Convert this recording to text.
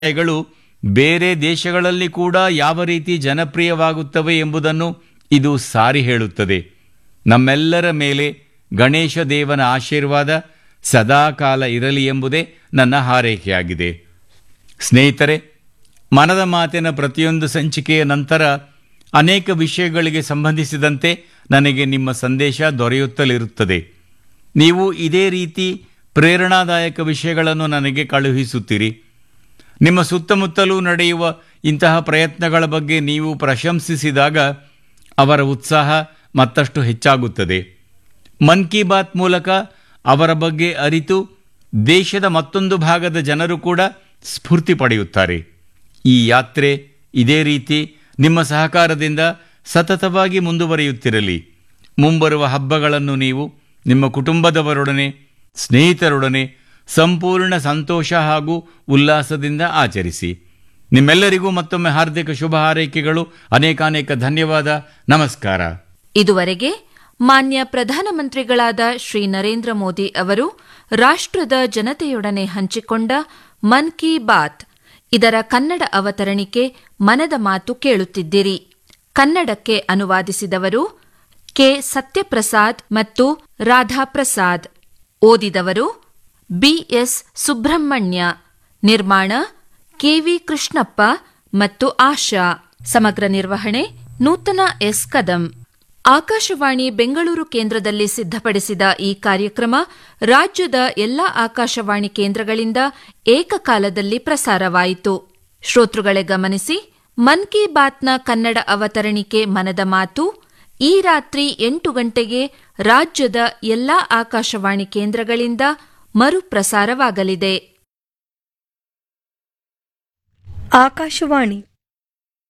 ಗಳು ಬೇರೆ ದೇಶಗಳಲ್ಲಿ ಕೂಡ ಯಾವ ರೀತಿ ಜನಪ್ರಿಯವಾಗುತ್ತವೆ ಎಂಬುದನ್ನು ಇದು ಸಾರಿ ಹೇಳುತ್ತದೆ ನಮ್ಮೆಲ್ಲರ ಮೇಲೆ ಗಣೇಶ ದೇವನ ಆಶೀರ್ವಾದ ಸದಾಕಾಲ ಇರಲಿ ಎಂಬುದೇ ನನ್ನ ಹಾರೈಕೆಯಾಗಿದೆ ಸ್ನೇಹಿತರೆ ಮನದ ಮಾತಿನ ಪ್ರತಿಯೊಂದು ಸಂಚಿಕೆಯ ನಂತರ ಅನೇಕ ವಿಷಯಗಳಿಗೆ ಸಂಬಂಧಿಸಿದಂತೆ ನನಗೆ ನಿಮ್ಮ ಸಂದೇಶ ದೊರೆಯುತ್ತಲಿರುತ್ತದೆ ನೀವು ಇದೇ ರೀತಿ ಪ್ರೇರಣಾದಾಯಕ ವಿಷಯಗಳನ್ನು ನನಗೆ ಕಳುಹಿಸುತ್ತೀರಿ ನಿಮ್ಮ ಸುತ್ತಮುತ್ತಲೂ ನಡೆಯುವ ಇಂತಹ ಪ್ರಯತ್ನಗಳ ಬಗ್ಗೆ ನೀವು ಪ್ರಶಂಸಿಸಿದಾಗ ಅವರ ಉತ್ಸಾಹ ಮತ್ತಷ್ಟು ಹೆಚ್ಚಾಗುತ್ತದೆ ಮನ್ ಕಿ ಬಾತ್ ಮೂಲಕ ಅವರ ಬಗ್ಗೆ ಅರಿತು ದೇಶದ ಮತ್ತೊಂದು ಭಾಗದ ಜನರು ಕೂಡ ಸ್ಫೂರ್ತಿ ಪಡೆಯುತ್ತಾರೆ ಈ ಯಾತ್ರೆ ಇದೇ ರೀತಿ ನಿಮ್ಮ ಸಹಕಾರದಿಂದ ಸತತವಾಗಿ ಮುಂದುವರಿಯುತ್ತಿರಲಿ ಮುಂಬರುವ ಹಬ್ಬಗಳನ್ನು ನೀವು ನಿಮ್ಮ ಕುಟುಂಬದವರೊಡನೆ ಸ್ನೇಹಿತರೊಡನೆ ಸಂಪೂರ್ಣ ಸಂತೋಷ ಹಾಗೂ ಉಲ್ಲಾಸದಿಂದ ಆಚರಿಸಿ ನಿಮ್ಮೆಲ್ಲರಿಗೂ ಮತ್ತೊಮ್ಮೆ ಹಾರ್ದಿಕ ಶುಭ ಹಾರೈಕೆಗಳು ಅನೇಕಾನೇಕ ಧನ್ಯವಾದ ನಮಸ್ಕಾರ ಇದುವರೆಗೆ ಮಾನ್ಯ ಪ್ರಧಾನಮಂತ್ರಿಗಳಾದ ಶ್ರೀ ನರೇಂದ್ರ ಮೋದಿ ಅವರು ರಾಷ್ಟ್ರದ ಜನತೆಯೊಡನೆ ಹಂಚಿಕೊಂಡ ಮನ್ ಕಿ ಬಾತ್ ಇದರ ಕನ್ನಡ ಅವತರಣಿಕೆ ಮನದ ಮಾತು ಕೇಳುತ್ತಿದ್ದಿರಿ ಕನ್ನಡಕ್ಕೆ ಅನುವಾದಿಸಿದವರು ಕೆ ಸತ್ಯಪ್ರಸಾದ್ ಮತ್ತು ರಾಧಾಪ್ರಸಾದ್ ಓದಿದವರು ಬಿಎಸ್ ಸುಬ್ರಹ್ಮಣ್ಯ ನಿರ್ಮಾಣ ಕೆವಿ ಕೃಷ್ಣಪ್ಪ ಮತ್ತು ಆಶಾ ಸಮಗ್ರ ನಿರ್ವಹಣೆ ನೂತನ ಎಸ್ ಕದಂ ಆಕಾಶವಾಣಿ ಬೆಂಗಳೂರು ಕೇಂದ್ರದಲ್ಲಿ ಸಿದ್ಧಪಡಿಸಿದ ಈ ಕಾರ್ಯಕ್ರಮ ರಾಜ್ಯದ ಎಲ್ಲಾ ಆಕಾಶವಾಣಿ ಕೇಂದ್ರಗಳಿಂದ ಏಕಕಾಲದಲ್ಲಿ ಪ್ರಸಾರವಾಯಿತು ಶ್ರೋತೃಗಳೇ ಗಮನಿಸಿ ಮನ್ ಕಿ ಬಾತ್ನ ಕನ್ನಡ ಅವತರಣಿಕೆ ಮನದ ಮಾತು ಈ ರಾತ್ರಿ ಎಂಟು ಗಂಟೆಗೆ ರಾಜ್ಯದ ಎಲ್ಲಾ ಆಕಾಶವಾಣಿ ಕೇಂದ್ರಗಳಿಂದ ಮರುಪ್ರಸಾರವಾಗಲಿದೆ ಆಕಾಶವಾಣಿ